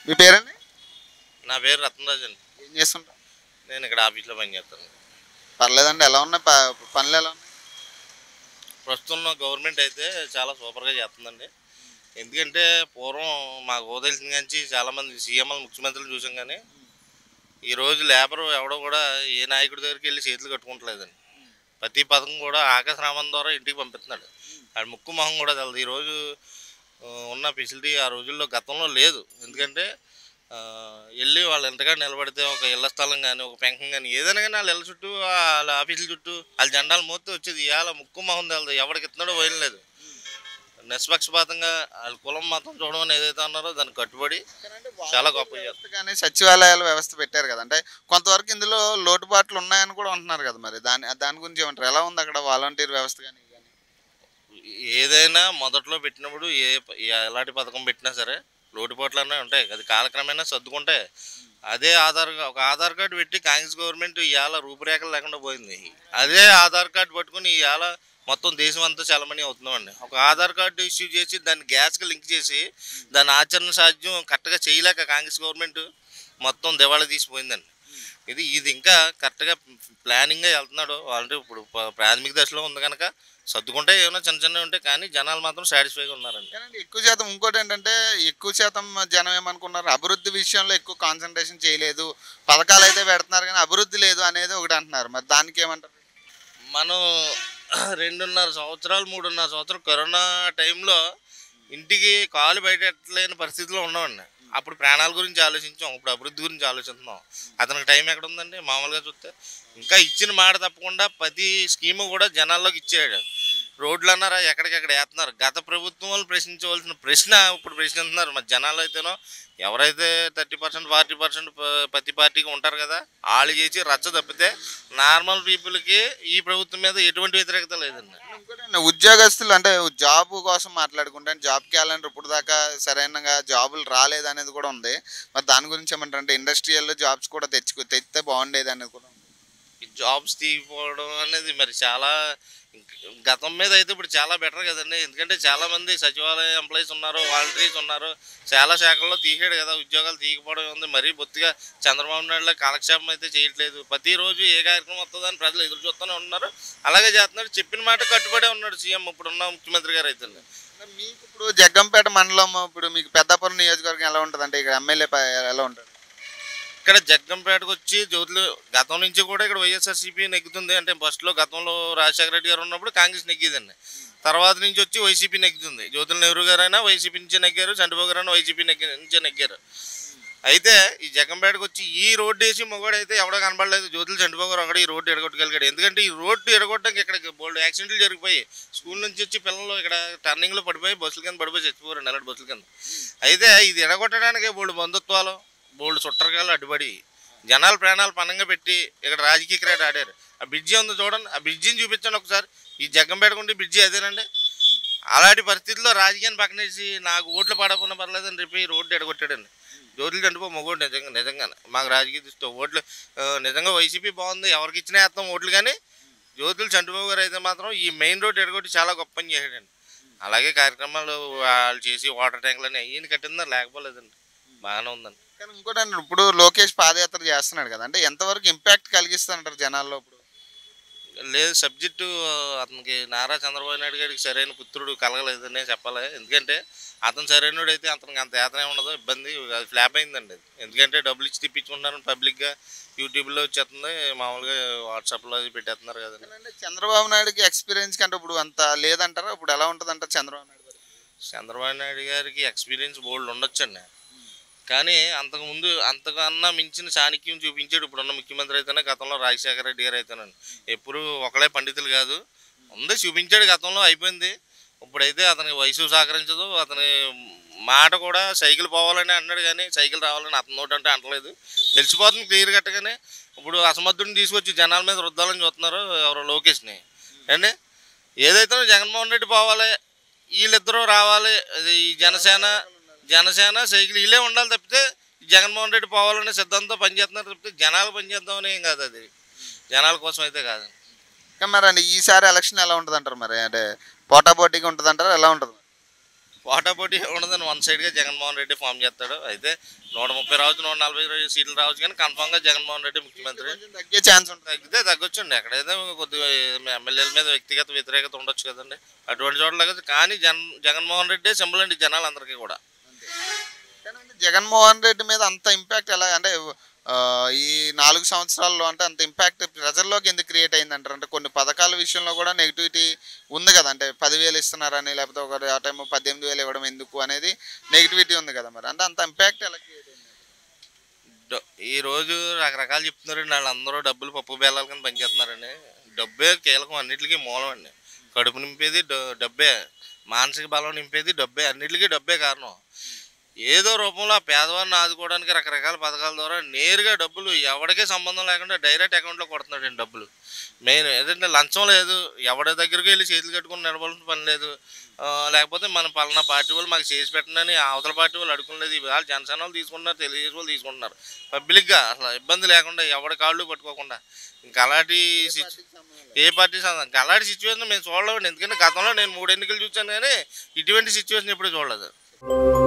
మీ పేరండి నా పేరు రత్నరాజు అండి ఏం చేస్తుంటారు నేను ఇక్కడ ఆఫీస్లో పనిచేస్తాను పర్లేదండి ఎలా ఉన్నాయి ప- పనులు ఎలా ఉన్నాయి ప్రస్తుతం గవర్నమెంట్ అయితే చాలా సూపర్గా చేస్తుందండి ఎందుకంటే పూర్వం మాకు ఓదలిసిన నుంచి చాలామంది సీఎంలు ముఖ్యమంత్రులు చూసాం కానీ ఈరోజు లేబర్ ఎవడో కూడా ఏ నాయకుడి దగ్గరికి వెళ్ళి చేతులు కట్టుకుంటలేదండి ప్రతి పథకం కూడా ఆకాశ రామన్ ద్వారా ఇంటికి పంపిస్తున్నాడు ఆడ ముక్కు మొహం కూడా తెలదు ఈరోజు ఆ, ఉన్న ఫెసిలిటీ ఆ రోజుల్లో గతంలో లేదు ఎందుకంటే ఆ, వెళ్ళి వాళ్ళ ఇంతగా నిలబడితే ఒక ఇళ్ల స్థలం కానీ ఒక పెంకం కానీ ఏదైనా కానీ వాళ్ళ ఇళ్ళ చుట్టూ వాళ్ళ ఆఫీసుల చుట్టూ వాళ్ళ జెండాలు మోస్తే వచ్చేది ఇవాళ ముక్కు మొహం తెలదు ఎవరికి ఇస్తున్నాడో లేదు నిష్పక్షపాతంగా వాళ్ళ కులం మాత్రం చూడమని ఏదైతే అన్నారో దానికి కట్టుబడి చాలా గొప్ప చేస్తారు వ్యవస్థ కానీ సచివాలయాల వ్యవస్థ పెట్టారు కదా అంటే కొంతవరకు ఇందులో లోటుపాట్లు ఉన్నాయని కూడా ఉంటున్నారు కదా మరి దాని దాని గురించి ఏమంటారు ఎలా ఉంది అక్కడ వాలంటీర్ వ్యవస్థ కానీ ఇది కానీ? ఏదైనా మొదట్లో పెట్టినప్పుడు ఏ ఏ- ఎలాంటి పథకం పెట్టినా సరే లోటుపాట్లు అన్నీ ఉంటాయి అది కాలక్రమేణా సర్దుకుంటే అదే ఆధార్ ఒక ఆధార్ కార్డు పెట్టి కాంగ్రెస్ గవర్నమెంట్ ఇవాళ రూపురేఖలు లేకుండా పోయింది అదే ఆధార్ కార్డు పట్టుకుని ఇవాళ మొత్తం దేశం అంతా చలమణి అవుతున్నామండి ఒక ఆధార్ కార్డు ఇష్యూ చేసి దాన్ని గ్యాస్కి లింక్ చేసి దాని ఆచరణ సాధ్యం కరెక్ట్గా చేయలేక కాంగ్రెస్ గవర్నమెంట్ మొత్తం దివాళా తీసిపోయిందండి ఇది ఇది ఇంకా కరెక్ట్గా ప్లానింగ్గా వెళ్తున్నాడు అంటే ఇప్పుడు ప- ప్రాథమిక దశలో ఉంది కనుక సర్దుకుంటే ఏమైనా చిన్న చిన్నవి ఉంటాయి కానీ జనాలు మాత్రం సాటిస్ఫైగా ఉన్నారండి కానీ ఎక్కువ శాతం ఇంకోటి ఏంటంటే ఎక్కువ శాతం జనం ఏమనుకున్నారు అభివృద్ధి విషయంలో ఎక్కువ కాన్సన్ట్రేషన్ చేయలేదు పథకాలు అయితే పెడుతున్నారు కానీ అభివృద్ధి లేదు అనేది ఒకటి అంటున్నారు మరి దానికి ఏమంటారు మనం రెండున్నర సంవత్సరాలు మూడున్నర సంవత్సరాలు కరోనా టైంలో ఇంటికి కాలు బయటలేని పరిస్థితిలో ఉన్నామండి అప్పుడు ప్రాణాల గురించి ఆలోచించాం ఇప్పుడు అభివృద్ధి గురించి ఆలోచిస్తున్నాం అతనికి టైం ఎక్కడ ఉందండి మామూలుగా చూస్తే ఇంకా ఇచ్చిన మాట తప్పకుండా ప్రతి స్కీము కూడా జనాల్లోకి ఇచ్చాడు రోడ్లు అన్నారా ఎక్కడికెక్కడ వేస్తున్నారు గత ప్రభుత్వం వాళ్ళు ప్రశ్నించవలసిన ప్రశ్న ఇప్పుడు ప్రశ్నిస్తున్నారు మరి జనాలు అయితేనో ఎవరైతే థర్టీ పర్సెంట్ ఫార్టీ పర్సెంట్ ప్రతి పార్టీకి ఉంటారు కదా వాళ్ళు చేసి రచ్చ తప్పితే నార్మల్ పీపుల్కి ఈ ప్రభుత్వం మీద ఎటువంటి వ్యతిరేకత లేదండి ఇంకోటి ఉద్యోగస్తులు అంటే జాబ్ కోసం మాట్లాడుకుంటే జాబ్ క్యాలెండర్ ఇప్పుడు దాకా సరైనగా జాబులు రాలేదు అనేది కూడా ఉంది మరి దాని గురించి ఏమంటారు అంటే ఇండస్ట్రియల్ జాబ్స్ కూడా తెచ్చుకు తెచ్చితే బాగుండేది అనేది కూడా ఉంది ఈ జాబ్స్ తీయకపోవడం అనేది మరి చాలా గతం మీద అయితే ఇప్పుడు చాలా బెటర్ కదండి ఎందుకంటే చాలా మంది సచివాలయ ఎంప్లాయీస్ ఉన్నారు వాలంటీర్స్ ఉన్నారు చాలా శాఖల్లో తీసాడు కదా ఉద్యోగాలు తీయకపోవడం ఉంది మరీ బొత్తిగా చంద్రబాబు నాయుడులో కాలక్షేపం అయితే చేయట్లేదు ప్రతిరోజు ఏ కార్యక్రమం వస్తుందని ప్రజలు ఎదురు చూస్తూనే ఉన్నారు అలాగే చేస్తున్నాడు చెప్పిన మాట కట్టుబడే ఉన్నాడు సీఎం ఇప్పుడున్న ముఖ్యమంత్రి గారు అయితే అంటే మీకు ఇప్పుడు జగ్గంపేట మండలం ఇప్పుడు మీకు పెద్దాపురం నియోజకవర్గం ఎలా ఉంటుంది అంటే ఇక్కడ ఎమ్మెల్యే ప- ఎలా ఉంటుంది ఇక్కడ జగ్గంపేటకు వచ్చి జ్యోతులు గతం నుంచి కూడా ఇక్కడ వైఎస్ఆర్సీపీ నెగ్గుతుంది అంటే ఫస్ట్లో గతంలో రాజశేఖర రెడ్డి గారు ఉన్నప్పుడు కాంగ్రెస్ నెగ్గిదండి తర్వాత నుంచి వచ్చి వైసీపీ నెగ్గుతుంది జ్యోతుల నెహ్రూ గారు అయినా వైసీపీ నుంచే నెగ్గారు చంద్రబాబు గారు అయినా వైసీపీ నెగ్గి నుంచే నెగ్గారు అయితే ఈ జగ్గంపేటకు వచ్చి ఈ రోడ్డు వేసి మొగడు అయితే ఎవడో కనబడలేదు జ్యోతుల చంద్రబాబు గారు ఒకటి ఈ రోడ్డు ఎడగొట్టగలిగాడు ఎందుకంటే ఈ రోడ్డు ఎడగొట్టడానికి ఇక్కడ బోల్డ్ యాక్సిడెంట్లు జరిగిపోయి స్కూల్ నుంచి వచ్చి పిల్లలు ఇక్కడ టర్నింగ్లో పడిపోయి బస్సుల కింద పడిపోయి చచ్చిపోయారు నల్లటి బస్సుల కింద అయితే ఇది ఎడగొట్టడానికి బోల్డ్ బంధుత్వాలు బోల్డ్ చుట్టరకాలు అడ్డుపడి జనాల ప్రాణాలు పణంగా పెట్టి ఇక్కడ రాజకీయ క్రీడ ఆడారు ఆ బ్రిడ్జి ఉంది చూడండి ఆ బ్రిడ్జిని చూపించండి ఒకసారి ఈ జగ్గంపేట ఉండే బ్రిడ్జి అదేనండి అలాంటి పరిస్థితుల్లో రాజకీయాన్ని పక్కనేసి నాకు ఓట్లు పడకుండా పర్లేదని చెప్పి ఈ రోడ్డు ఎడగొట్టాడండి జ్యోతులు చండిపో మొగోడు నిజంగా నిజంగానే మాకు రాజకీయ దృష్టి ఓట్లు ఆ, నిజంగా వైసీపీ బాగుంది ఎవరికి ఇచ్చినా వేస్తాం ఓట్లు కానీ జ్యోతులు చంటిబాబు గారు అయితే మాత్రం ఈ మెయిన్ రోడ్ ఎడగొట్టి చాలా గొప్ప పని చేశాడండి అలాగే కార్యక్రమాలు వాళ్ళు చేసి వాటర్ ట్యాంకులని ఈయన కట్టిందా లేకపోలేదండి బాగానే ఉందండి కానీ ఇంకోటి అంటే ఇప్పుడు లోకేష్ పాదయాత్ర చేస్తున్నాడు కదా అంటే ఎంతవరకు ఇంపాక్ట్ కలిగిస్తానంటారు జనాల్లో ఇప్పుడు లేదు సబ్జెక్టు అతనికి నారా చంద్రబాబు నాయుడు గారికి సరైన పుత్రుడు కలగలేదనే చెప్పాలి ఎందుకంటే అతను సరైనడు అయితే అతనికి అంత యాతన ఉండదు ఇబ్బంది అది ఫ్లాప్ అయిందండి అది ఎందుకంటే డబ్బులు ఇచ్చి తెప్పించుకుంటున్నారు పబ్లిక్గా యూట్యూబ్లో వచ్చేస్తుంది మామూలుగా వాట్సాప్లో అది పెట్టేస్తున్నారు కదండి అంటే చంద్రబాబు నాయుడుకి ఎక్స్పీరియన్స్ కంటే ఇప్పుడు అంత లేదంటారా ఇప్పుడు ఎలా ఉంటుంది అంటారు చంద్రబాబు నాయుడు గారు? చంద్రబాబు నాయుడు గారికి ఎక్స్పీరియన్స్ బోల్డ్ ఉండొచ్చండి కానీ అంతకుముందు అంతకన్నా మించిన చాణక్యం చూపించాడు ఇప్పుడున్న ముఖ్యమంత్రి అయితేనే గతంలో రాజశేఖర రెడ్డి గారు అయితేనండి ఎప్పుడు ఒకలే పండితులు కాదు ఉంది చూపించాడు గతంలో అయిపోయింది ఇప్పుడైతే అతనికి వయసు సహకరించదు అతని మాట కూడా సైకిల్ పోవాలని అన్నాడు కానీ సైకిల్ రావాలని అతని నోటి అంటే అంటలేదు తెలిసిపోతుంది క్లియర్ కట్టగానే ఇప్పుడు అసమర్థుడిని తీసుకొచ్చి జనాల మీద రుద్దాలని చూస్తున్నారు ఎవరో లోకేష్ని అండి ఏదైతే జగన్మోహన్ రెడ్డి పోవాలి వీళ్ళిద్దరూ రావాలి అది ఈ జనసేన జనసేన సైకిల్ వీళ్ళే ఉండాలి తప్పితే జగన్మోహన్ రెడ్డి పోవాలనే సిద్ధాంతం పనిచేస్తున్నారు తప్పితే జనాలు పనిచేద్దామని ఏం కాదు అది జనాల కోసం అయితే కాదు కానీ మరి అండి ఈసారి ఎలక్షన్ ఎలా ఉంటుంది అంటారు మరి అంటే పోటాపోటీగా ఉంటుంది అంటారా ఎలా ఉంటుంది పోటాపోటీ ఉండదని వన్ సైడ్గా జగన్మోహన్ రెడ్డి ఫామ్ చేస్తాడు అయితే నూట ముప్పై రావచ్చు నూట నలభై సీట్లు రావచ్చు కానీ కన్ఫామ్గా జగన్మోహన్ రెడ్డి ముఖ్యమంత్రి కొంచెం తగ్గే ఛాన్స్ ఉంటుంది తగ్గితే తగ్గొచ్చండి ఎక్కడైతే కొద్దిగా ఎమ్మెల్యేల మీద వ్యక్తిగత వ్యతిరేకత ఉండొచ్చు కదండి అటువంటి చోట్ల తగ్గొచ్చు. కానీ జగన్ జగన్మోహన్ రెడ్డి సింబల్ అండి జనాలందరికీ కూడా కానీ అంటే జగన్మోహన్ రెడ్డి మీద అంత ఇంపాక్ట్ ఎలా అంటే ఆ, ఈ నాలుగు సంవత్సరాల్లో అంటే అంత ఇంపాక్ట్ ప్రజల్లోకి ఎందుకు క్రియేట్ అయింది అంటారు అంటే కొన్ని పథకాల విషయంలో కూడా నెగిటివిటీ ఉంది కదా అంటే పదివేలు ఇస్తున్నారని లేకపోతే ఒక ఆ టైం పద్దెనిమిది వేలు ఇవ్వడం ఎందుకు అనేది నెగిటివిటీ ఉంది కదా మరి అంటే అంత ఇంపాక్ట్ ఎలా క్రియేట్ అయింది డ- ఈ రోజు రకరకాలు చెప్తున్నారండి వాళ్ళందరూ డబ్బులు పప్పు బేలాల కింద పనిచేస్తున్నారండి డబ్బే కీలకం అన్నిటికీ మూలం అండి కడుపు నింపేది డ- డబ్బే మానసిక బలం నింపేది డబ్బే అన్నిటికీ డబ్బే కారణం ఏదో రూపంలో ఆ పేదవారిని ఆదుకోవడానికి రకరకాల పథకాల ద్వారా నేరుగా డబ్బులు ఎవరికే సంబంధం లేకుండా డైరెక్ట్ అకౌంట్లో కొడుతున్నాడండి డబ్బులు మెయిన్ ఏదంటే లంచం లేదు ఎవరి దగ్గరికి వెళ్ళి చేతులు కట్టుకుని నడవాల్సిన పని లేదు ఆ, లేకపోతే మన పలానా పార్టీ వాళ్ళు మాకు చేసి పెట్టండి అవతల పార్టీ వాళ్ళు అడుగులేదు ఇవాళ జనసేన వాళ్ళు తీసుకుంటున్నారు తెలుగుదేశం వాళ్ళు తీసుకుంటున్నారు పబ్లిక్గా అసలు ఇబ్బంది లేకుండా ఎవరి కాళ్ళు పట్టుకోకుండా ఇంకా అలాంటి సిచ్- ఏ పార్టీ సంబంధం ఇంకా అలాంటి సిచ్యువేషన్ మేము చూడలేమండి ఎందుకంటే గతంలో నేను మూడు ఎన్నికలు చూశాను కానీ ఇటువంటి సిచ్యువేషన్ ఎప్పుడు చూడలేదు